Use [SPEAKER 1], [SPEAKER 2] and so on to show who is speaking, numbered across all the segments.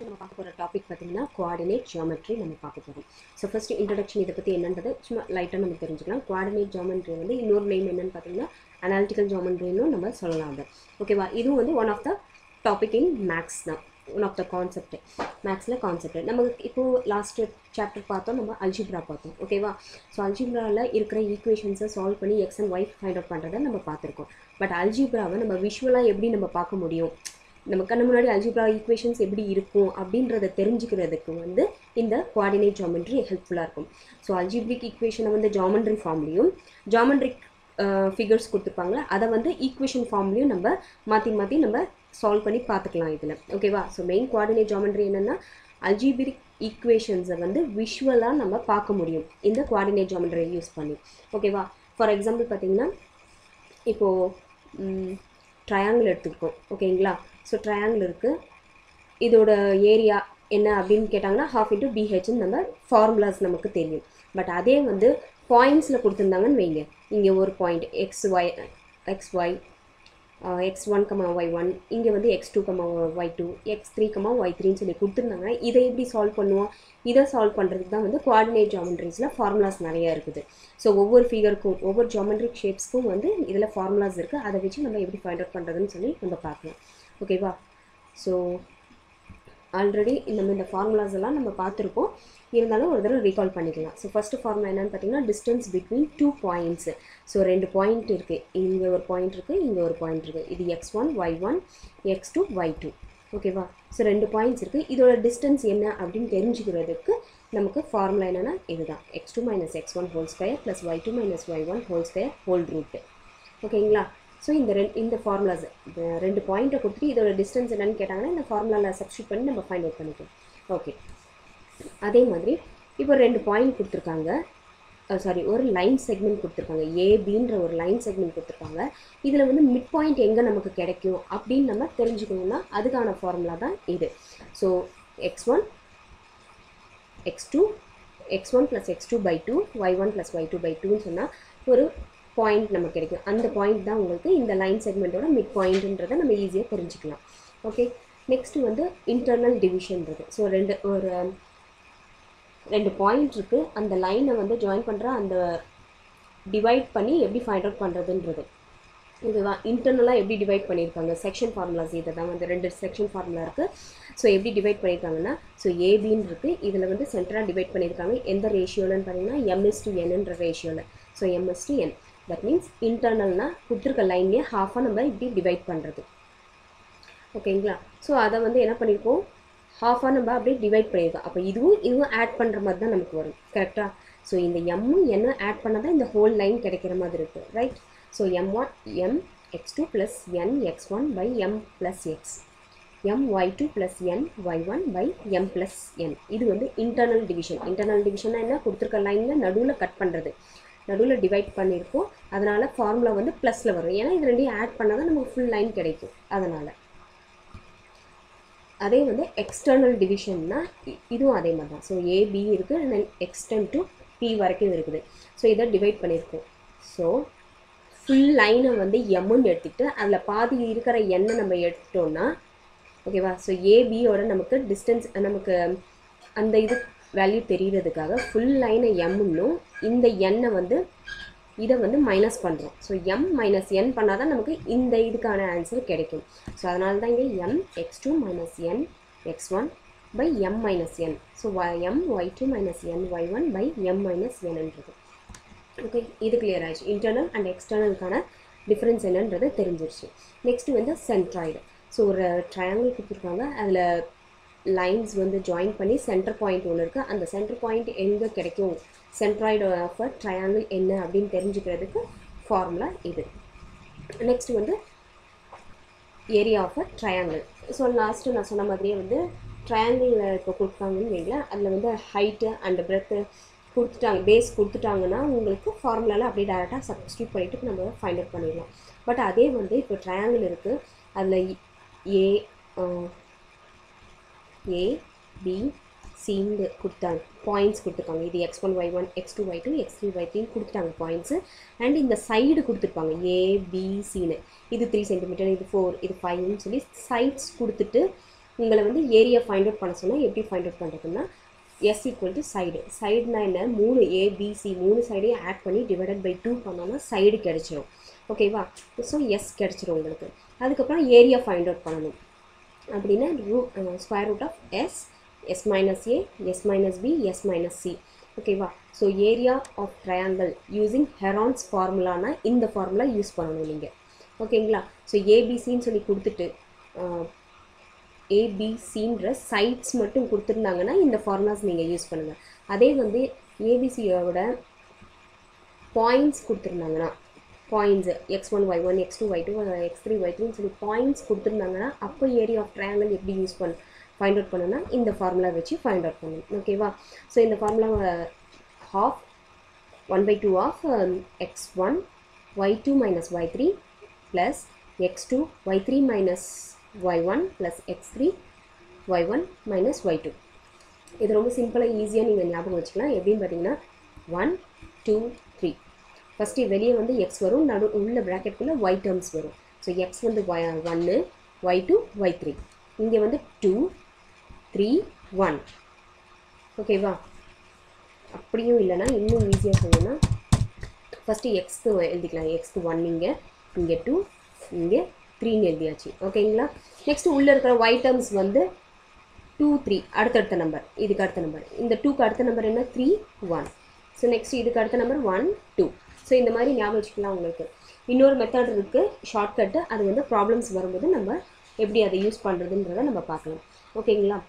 [SPEAKER 1] நம்ம பார்க்க போகிற டாபிக் பார்த்தீங்கன்னா கோஆர்டினேட் ஜியாமெட்ரி நம்ம பார்க்க போகிறோம் ஸோ ஃபஸ்ட்டு இன்ட்ரடக்ஷன் இதை பற்றி என்னன்றது சும்மா லைட்டாக நம்ம தெரிஞ்சுக்கலாம் கோஆர்டினேட் ஜியாமெட்ரி வந்து இன்னொரு நேம் என்னன்னு பார்த்தீங்கன்னா அனாலிட்டிக்கல் ஜியாமெட்ரின்னு நம்ம சொல்லலாம் அது ஓகேவா இதுவும் வந்து one of the topic in maths தான் ஒன் ஆஃப் த கான்செப்ட் மேக்ஸில் கான்செப்ட் நமக்கு இப்போது லாஸ்ட் சாப்டர் பார்த்தோம் நம்ம அல்ஜிப்ரா பார்த்தோம் ஓகேவா ஸோ அல்ஜிப்ராவில் இருக்கிற ஈக்குவேஷன்ஸை சால்வ் பண்ணி x and y find out பண்ணுறதை நம்ம பார்த்துருக்கோம் பட் அல்ஜிப்ராவை நம்ம விஷுவலாக எப்படி நம்ம பார்க்க முடியும் நம்ம கண்ணு முன்னாடி அல்ஜிப்ரா ஈக்குவேஷன்ஸ் எப்படி இருக்கும் அப்படின்றத தெரிஞ்சுக்கிறதுக்கு வந்து இந்த கோஆர்டினேட் ஜாமெண்ட்ரி ஹெல்ப்ஃபுல்லாக இருக்கும் ஸோ அல்ஜிப்ரிக் ஈக்குவேஷனை வந்து ஜாமெண்ட்ரி ஃபார்ம்லேயும் ஜாமெண்ட்ரிக் ஃபிகர்ஸ் கொடுத்துருப்பாங்க அதை வந்து ஈக்குவேஷன் ஃபார்ம்லேயும் நம்ம மாற்றி மாற்றி நம்ம சால்வ் பண்ணி பார்த்துக்கலாம் இதில் ஓகேவா ஸோ மெயின் கோஆர்டினேட் ஜாமெண்ட்ரி என்னென்னா அல்ஜிபிரிக் ஈக்குவேஷன்ஸை வந்து விஷுவலாக நம்ம பார்க்க முடியும் இந்த கோஆர்டினேட் ஜாமெண்ட்ரியை யூஸ் பண்ணி ஓகேவா ஃபார் எக்ஸாம்பிள் பார்த்தீங்கன்னா இப்போது ட்ரையாங்கிள் எடுத்துக்கிட்டோம் ஓகேங்களா ஸோ ட்ரையாங்கிள் இருக்குது இதோட ஏரியா என்ன அப்படின்னு கேட்டாங்கன்னா ஹாஃப் இன்ட்டு பிஹெச்னு நம்ம ஃபார்முலாஸ் நமக்கு தெரியும் பட் அதே வந்து பாயிண்ட்ஸில் கொடுத்துருந்தாங்கன்னு வைங்க இங்கே ஒரு point x y x y x one comma y one இங்கே வந்து x two comma y two x three comma y த்ரீன்னு சொல்லி கொடுத்துருந்தாங்கன்னா இதை எப்படி சால்வ் பண்ணுவோம் இதை சால்வ் பண்ணுறதுக்கு தான் வந்து கோஆர்டினேட் ஜாமெண்ட்ரிஸில் ஃபார்முலாஸ் நிறையா இருக்குது ஸோ ஒவ்வொரு ஃபிகருக்கும் ஒவ்வொரு ஜாமெண்ட்ரிக் ஷேப்ஸ்க்கும் வந்து இதில் ஃபார்முலாஸ் இருக்குது அதை வச்சு நம்ம எப்படி ஃபைண்ட் அவுட் பண்ணுறதுன்னு சொல்லி நம்ம பார்க்கலாம் ஓகேவா ஸோ ஆல்ரெடி நம்ம இந்த ஃபார்முலாஸ் எல்லாம் நம்ம பார்த்துருப்போம் இருந்தாலும் ஒரு தடவை ரீகால் பண்ணிக்கலாம் ஸோ ஃபஸ்ட்டு ஃபார்முலா என்னென்னு பார்த்தீங்கன்னா distance between two points so ரெண்டு பாயிண்ட் இருக்குது இங்கே ஒரு பாயிண்ட் இருக்குது இங்கே ஒரு பாயிண்ட் இருக்குது இது x one y one x two y two ஓகேவா ஸோ ரெண்டு பாயிண்ட்ஸ் இருக்குது இதோட டிஸ்டன்ஸ் என்ன அப்படின்னு தெரிஞ்சுக்கிறதுக்கு நமக்கு ஃபார்முலா என்னென்னா இதுதான் x two minus x one whole square plus y two minus y one whole square whole root ஓகேங்களா ஸோ இந்த ரெண்டு இந்த ஃபார்முலாஸ் ரெண்டு பாயிண்ட்டை கொடுத்துட்டு இதோட டிஸ்டன்ஸ் என்னன்னு கேட்டாங்கன்னா இந்த ஃபார்முலாவில் சப்ஸ்டியூட் பண்ணி நம்ம ஃபைண்ட் அவுட் பண்ணிக்கலாம் ஓகே அதே மாதிரி இப்போ ரெண்டு பாயிண்ட் கொடுத்துருக்காங்க சாரி ஒரு லைன் செக்மெண்ட் கொடுத்துருக்காங்க ஏபின்ற ஒரு லைன் செக்மெண்ட் கொடுத்துருக்காங்க இதில் வந்து மிட் பாயிண்ட் எங்கே நமக்கு கிடைக்கும் அப்படின்னு நம்ம தெரிஞ்சுக்கணும்னா அதுக்கான ஃபார்முலா தான் இது so x one x two x one plus x two by two y one plus y two by டூன்னு சொன்னால் ஒரு பாயிண்ட் நமக்கு கிடைக்கும் அந்த பாயிண்ட் தான் உங்களுக்கு இந்த லைன் செக்மெண்ட்டோட மிட் பாயிண்ட்ன்றதை நம்ம ஈஸியாக தெரிஞ்சுக்கலாம் ஓகே நெக்ஸ்ட்டு வந்து இன்டர்னல் டிவிஷன்றது ஸோ ரெண்டு ஒரு ரெண்டு பாயிண்ட் இருக்குது அந்த லைனை வந்து ஜாயின் பண்ணுற அந்த டிவைட் பண்ணி எப்படி ஃபைண்ட் அவுட் பண்ணுறதுன்றது ஓகேவா இன்டர்னலாக எப்படி டிவைட் பண்ணியிருக்காங்க செக்ஷன் ஃபார்முலாஸ் இதை தான் வந்து ரெண்டு செக்ஷன் ஃபார்முலா இருக்குது ஸோ எப்படி டிவைட் பண்ணியிருக்காங்கன்னா ஸோ ஏபின்னு இருக்குது இதில் வந்து சென்டராக டிவைட் பண்ணியிருக்காங்க எந்த ரேஷியோலன்னு பார்த்தீங்கன்னா எம்எஸ் டு என்ன்ற ரேஷியோவில் so m is to n that means இன்டர்னல்னால் கொடுத்துருக்க லைன்லேயே ஹாஃபாக நம்ம இப்படி டிவைட் பண்ணுறது ஓகேங்களா ஸோ அதை வந்து என்ன பண்ணியிருக்கோம் ஹாஃபாக நம்ம அப்படியே டிவைட் பண்ணியிருக்கோம் அப்போ இதுவும் இதுவும் ஆட் பண்ணுற மாதிரி தான் நமக்கு வரும் கரெக்டாக ஸோ இந்த எம்மும் என்ன ஆட் பண்ணால் தான் இந்த ஹோல் லைன் கிடைக்கிற மாதிரி இருக்குது right so m one m x two plus n x one by m plus x m y two plus n y one by m plus n இது வந்து இன்டர்னல் டிவிஷன் இன்டர்னல் டிவிஷனாக என்ன கொடுத்துருக்க லைனில் நடுவில் cut பண்ணுறது நடுவில் டிவைட் பண்ணியிருக்கோம் அதனால் ஃபார்முலா வந்து ப்ளஸில் வரும் ஏன்னா இது ரெண்டையும் ஆட் பண்ணால் தான் நமக்கு ஃபுல் லைன் கிடைக்கும் அதனால் அதே வந்து எக்ஸ்டர்னல் டிவிஷன்னா இதுவும் அதே மாதிரி தான் ஸோ ஏபி இருக்குது and then extend to B வரைக்கும் இருக்குது ஸோ இதை டிவைட் பண்ணியிருக்கோம் ஸோ ஃபுல் லைனை வந்து எம்முன்னு எடுத்துக்கிட்டு அதில் பாதி இருக்கிற எண்ணை நம்ம எடுத்துட்டோம்னா ஓகேவா ஸோ ஏபியோட நமக்கு டிஸ்டன்ஸ் நமக்கு அந்த இது வேல்யூ தெரிகிறதுக்காக ஃபுல் லைனை எம்முன்னும் இந்த எண்ணை வந்து இதை வந்து மைனஸ் பண்ணுறோம் ஸோ எம் மைனஸ் என் பண்ணால் தான் நமக்கு இந்த இதுக்கான ஆன்சர் கிடைக்கும் ஸோ அதனால தான் இங்கே m x two minus n x one by m minus n so m y two minus n y one by m minus என்னன்றது ஓகே இது கிளியர் ஆயிடுச்சு இன்டர்னல் அண்ட் எக்ஸ்டர்னலுக்கான டிஃப்ரென்ஸ் என்னன்றது தெரிஞ்சிருச்சு நெக்ஸ்ட் வந்து சென்ட்ராய்டு ஸோ ஒரு ட்ரையாங்கிள் கொடுத்துருக்காங்க அதில் லைன்ஸ் வந்து ஜாயின் பண்ணி சென்டர் பாயிண்ட் ஒன்று இருக்குது அந்த சென்டர் பாயிண்ட் எங்கே கிடைக்கும் சென்ட்ராய்டு ஆஃப் அ ட்ரையாங்கிள் என்ன அப்படின்னு தெரிஞ்சுக்கிறதுக்கு ஃபார்முலா இது நெக்ஸ்ட் வந்து area of a triangle so last நான் சொன்ன மாதிரியே வந்து ட்ரையாங்கிளில் இப்போ கொடுத்தாங்கன்னு வைங்களேன் அதில் வந்து ஹைட்டு அண்ட் பிரெத்து கொடுத்துட்டாங்க பேஸ் கொடுத்துட்டாங்கன்னா உங்களுக்கு ஃபார்முலாவில் அப்படியே டேரெக்டாக சப்ஸ்டியூட் பண்ணிவிட்டு நம்ம ஃபைண்ட் அவுட் பண்ணிடலாம் பட் அதே வந்து இப்போ ட்ரையாங்கிள் இருக்குது அதில் ஏ ஏ பி சின்னு கொடுத்தாங்க பாயிண்ட்ஸ் கொடுத்துருக்காங்க இது x one y one x two y two x three y த்ரீன்னு கொடுத்துட்டாங்க பாயிண்ட்ஸு அண்ட் இந்த சைடு கொடுத்துருப்பாங்க ஏ பி சின்னு இது த்ரீ சென்டிமீட்டர் இது ஃபோர் இது ஃபைவ்னு சொல்லி சைட்ஸ் கொடுத்துட்டு உங்களை வந்து ஏரியா ஃபைண்ட் அவுட் பண்ண சொன்னால் எப்படி ஃபைண்ட் அவுட் பண்ணுறதுன்னா எஸ் ஈக்குவல் டு சைடு சைடுனா என்ன மூணு ஏபிசி மூணு சைடையும் ஆட் பண்ணி டிவைடட் பை டூ பண்ணோன்னா சைடு கிடச்சிரும் ஓகேவா ஸோ எஸ் கிடச்சிரும் உங்களுக்கு அதுக்கப்புறம் ஏரியா ஃபைண்ட் அவுட் பண்ணணும் அப்படின்னா ரூ square root of S S minus A S minus B S minus C ஓகேவா so area of triangle using Heron's ஃபார்முலானா இந்த ஃபார்முலா யூஸ் பண்ணணும் நீங்கள் ஓகேங்களா ஸோ ஏபிசின்னு சொல்லி கொடுத்துட்டு ஏபிசின்ற சைட்ஸ் மட்டும் கொடுத்துருந்தாங்கன்னா இந்த ஃபார்முலாஸ் நீங்கள் யூஸ் பண்ணுங்கள் அதே வந்து ஏபிசியோட பாயிண்ட்ஸ் கொடுத்துருந்தாங்கன்னா points x one y one x two y two x three y த்ரீன்னு சொல்லி பாயிண்ட்ஸ் கொடுத்துருந்தாங்கன்னா அப்போ ஏரியா ஆஃப் ட்ரையாங்கிள் எப்படி யூஸ் பண்ண ஃபைண்ட் அவுட் பண்ணணும்னா இந்த ஃபார்முலா வச்சு ஃபைண்ட் அவுட் பண்ணணும் ஓகேவா ஸோ இந்த formula half one by two of x one y two minus y three plus x two y three minus y one plus x three y one minus y two இது ரொம்ப சிம்பிளாக ஈஸியாக நீங்கள் ஞாபகம் வச்சுக்கலாம் எப்படின்னு பார்த்தீங்கன்னா ஒன் டூ த்ரீ ஃபஸ்ட்டு வெளியே வந்து எக்ஸ் வரும் நடு உள்ள ப்ராக்கெட்குள்ளே ஒய் டேர்ம்ஸ் வரும் ஸோ எக்ஸ் வந்து ஒய் ஒன்று ஒய் டூ ஒய் த்ரீ இங்கே வந்து டூ த்ரீ ஒன் ஓகேவா அப்படியும் இல்லைன்னா இன்னும் ஈஸியாக சொல்லணும்னா ஃபஸ்ட்டு எக்ஸ்க்கு எழுதிக்கலாம் எக்ஸ்க்கு ஒன் இங்கே இங்கே டூ இங்கே த்ரீன்னு எழுதியாச்சு ஓகேங்களா நெக்ஸ்ட்டு உள்ளே இருக்கிற ஒய் டேர்ம்ஸ் வந்து டூ த்ரீ அடுத்தடுத்த நம்பர் இதுக்கு அடுத்த நம்பர் இந்த டூக்கு அடுத்த நம்பர் என்ன த்ரீ ஒன் ஸோ நெக்ஸ்ட் இதுக்கு அடுத்த நம்பர் ஒன் டூ ஸோ இந்த மாதிரி ஞாபகம் வச்சுக்கலாம் உங்களுக்கு இன்னொரு மெத்தட் இருக்குது ஷார்ட்கட்டு அது வந்து ப்ராப்ளம்ஸ் வரும்போது நம்ம எப்படி அதை யூஸ் பண்ணுறதுன்றதை நம்ம பார்க்கலாம் ஓகேங்களா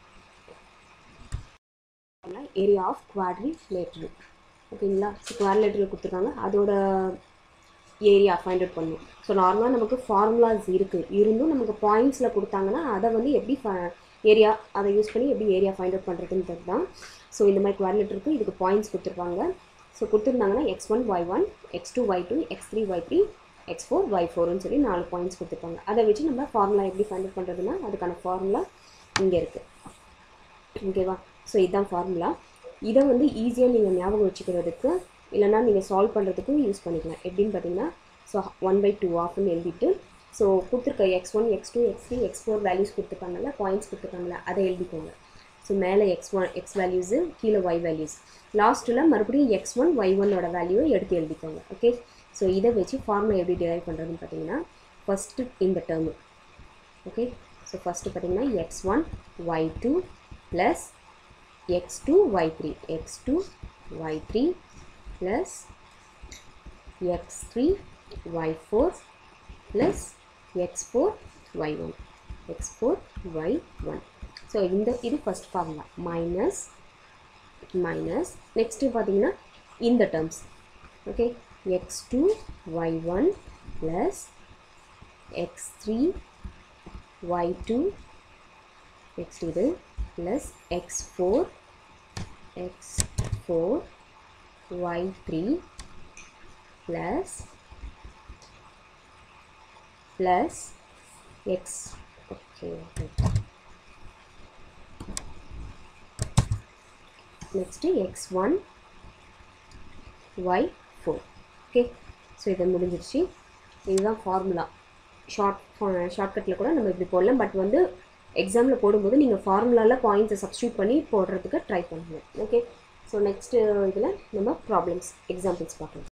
[SPEAKER 1] ஏரியா ஆஃப் குவாட்ரிலேட்ரல் ஓகேங்களா ஸோ குவாட்ரிலேட்ரல் கொடுத்துருக்காங்க அதோட ஏரியா ஃபைண்ட் அவுட் பண்ணணும் ஸோ நார்மலாக நமக்கு ஃபார்முலாஸ் இருக்குது இருந்தும் நமக்கு பாயிண்ட்ஸில் கொடுத்தாங்கன்னா அதை வந்து எப்படி ஏரியா அதை யூஸ் பண்ணி எப்படி ஏரியா ஃபைண்ட் அவுட் பண்ணுறதுன்றது தான் ஸோ இந்த மாதிரி குவாட்ரிலேட்டருக்கு இதுக்கு பாயிண்ட்ஸ் கொடுத்துருப்பாங்க ஸோ கொடுத்துருந்தாங்கன்னா x one y one x two y two x three y three x four y ஃபோர்னு சொல்லி நாலு பாயிண்ட்ஸ் கொடுத்துருப்பாங்க அதை வச்சு நம்ம ஃபார்முலா எப்படி ஃபைண்ட் அவுட் பண்ணுறதுன்னா அதுக்கான ஃபார்முலா இங்கே இருக்குது ஓகேவா ஸோ இதுதான் ஃபார்முலா இதை வந்து ஈஸியாக நீங்கள் ஞாபகம் வச்சுக்கிறதுக்கு இல்லைனா நீங்கள் சால்வ் பண்ணுறதுக்கும் யூஸ் பண்ணிக்கலாம் எப்படின்னு பார்த்தீங்கன்னா ஸோ ஒன் பை டூ ஆஃப்னு எழுதிட்டு ஸோ கொடுத்துருக்க x one x two x three x four values கொடுத்துருக்காங்கல்ல பாயிண்ட்ஸ் கொடுத்துருக்காங்கல்ல அதை எழுதிக்கோங்க ஸோ மேலே எக்ஸ் ஒன் எக்ஸ் வேல்யூஸு கீழே ஒய் வேல்யூஸ் லாஸ்ட்டில் மறுபடியும் எக்ஸ் ஒன் ஒய் ஒன்னோட வேல்யூவை எடுத்து எழுதிக்கோங்க ஓகே ஸோ இதை வச்சு ஃபார்முலா எப்படி டிரைவ் பண்ணுறதுன்னு பார்த்தீங்கன்னா ஃபஸ்ட்டு இந்த டேர்மு ஓகே ஸோ ஃபஸ்ட்டு பார்த்தீங்கன்னா x one y two plus x two y three x two y three plus x three y four plus x four y one x four y one so இந்த இது first formula minus minus next பார்த்தீங்கன்னா இந்த terms okay x two y one plus x three y two next இது plus x four x four y three plus plus x okay next x1 y4 okay so இதை முடிஞ்சிருச்சு இதுதான் formula short ஷார்ட்கட்டில் கூட நம்ம இப்படி போடலாம் பட் வந்து எக்ஸாமில் போடும்போது நீங்கள் ஃபார்முலாவில் பாயிண்ட்ஸை சப்ஸ்டியூட் பண்ணி போடுறதுக்கு ட்ரை பண்ணுங்கள் ஓகே ஸோ நெக்ஸ்ட்டு இதில் நம்ம ப்ராப்ளம்ஸ் எக்ஸாம்பிள்ஸ் பார்க்கலாம்